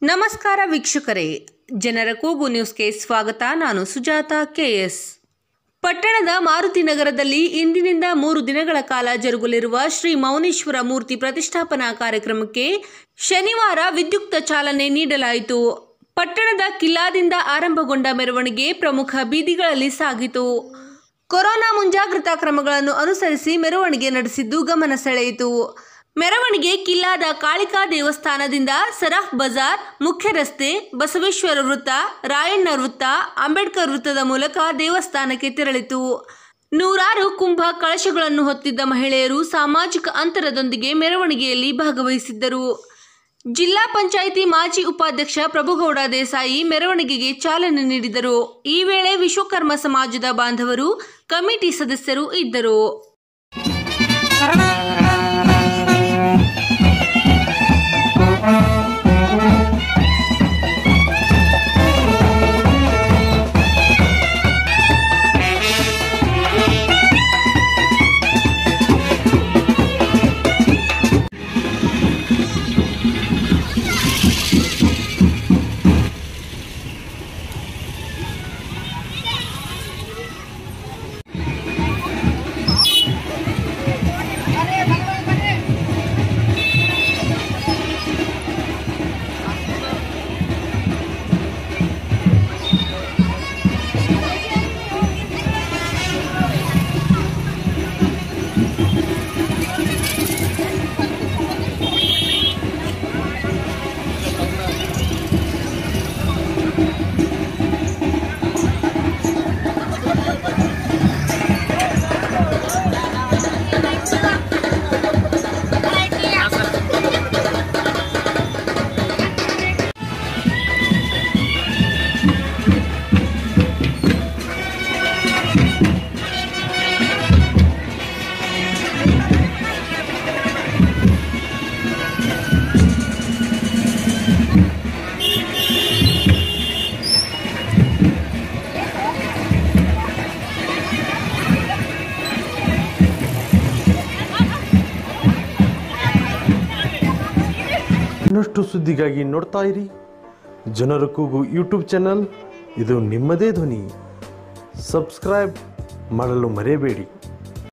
ನಮಸ್ಕಾರ ವೀಕ್ಷಕರೇ ಜನರ ಕೂಗು ನ್ಯೂಸ್ಗೆ ಸ್ವಾಗತ ನಾನು ಸುಜಾತ ಕೆಎಸ್ ಪಟ್ಟಣದ ಮಾರುತಿ ನಗರದಲ್ಲಿ ಇಂದಿನಿಂದ ಮೂರು ದಿನಗಳ ಕಾಲ ಜರುಗಲಿರುವ ಶ್ರೀ ಮೌನೇಶ್ವರ ಮೂರ್ತಿ ಪ್ರತಿಷ್ಠಾಪನಾ ಕಾರ್ಯಕ್ರಮಕ್ಕೆ ಶನಿವಾರ ವಿದ್ಯುಕ್ತ ಚಾಲನೆ ನೀಡಲಾಯಿತು ಪಟ್ಟಣದ ಕಿಲ್ಲಾದಿಂದ ಆರಂಭಗೊಂಡ ಮೆರವಣಿಗೆ ಪ್ರಮುಖ ಬೀದಿಗಳಲ್ಲಿ ಸಾಗಿತು ಕೊರೋನಾ ಮುಂಜಾಗ್ರತಾ ಕ್ರಮಗಳನ್ನು ಅನುಸರಿಸಿ ಮೆರವಣಿಗೆ ನಡೆಸಿದ್ದು ಗಮನ ಸೆಳೆಯಿತು ಮೆರವಣಿಗೆ ಕಿಲ್ಲಾದ ಕಾಳಿಕಾ ದೇವಸ್ಥಾನದಿಂದ ಸರಾಫ್ ಬಜಾರ್ ಮುಖ್ಯ ರಸ್ತೆ ಬಸವೇಶ್ವರ ವೃತ್ತ ರಾಯಣ್ಣ ವೃತ್ತ ಅಂಬೇಡ್ಕರ್ ವೃತ್ತದ ಮೂಲಕ ದೇವಸ್ಥಾನಕ್ಕೆ ತೆರಳಿತು ನೂರಾರು ಕುಂಭ ಕಳಶಗಳನ್ನು ಹೊತ್ತಿದ್ದ ಮಹಿಳೆಯರು ಸಾಮಾಜಿಕ ಅಂತರದೊಂದಿಗೆ ಮೆರವಣಿಗೆಯಲ್ಲಿ ಭಾಗವಹಿಸಿದ್ದರು ಜಿಲ್ಲಾ ಪಂಚಾಯಿತಿ ಮಾಜಿ ಉಪಾಧ್ಯಕ್ಷ ಪ್ರಭುಗೌಡ ದೇಸಾಯಿ ಮೆರವಣಿಗೆಗೆ ಚಾಲನೆ ನೀಡಿದರು ಈ ವೇಳೆ ವಿಶ್ವಕರ್ಮ ಸಮಾಜದ ಬಾಂಧವರು ಕಮಿಟಿ ಸದಸ್ಯರು ಇದ್ದರು ಇನ್ನಷ್ಟು ಸುದ್ದಿಗಾಗಿ ನೋಡ್ತಾ ಇರಿ ಜನರ ಕೂಗು ಯೂಟ್ಯೂಬ್ ಚಾನಲ್ ಇದು ನಿಮ್ಮದೇ ಧ್ವನಿ ಸಬ್ಸ್ಕ್ರೈಬ್ ಮಾಡಲು ಮರೆಯಬೇಡಿ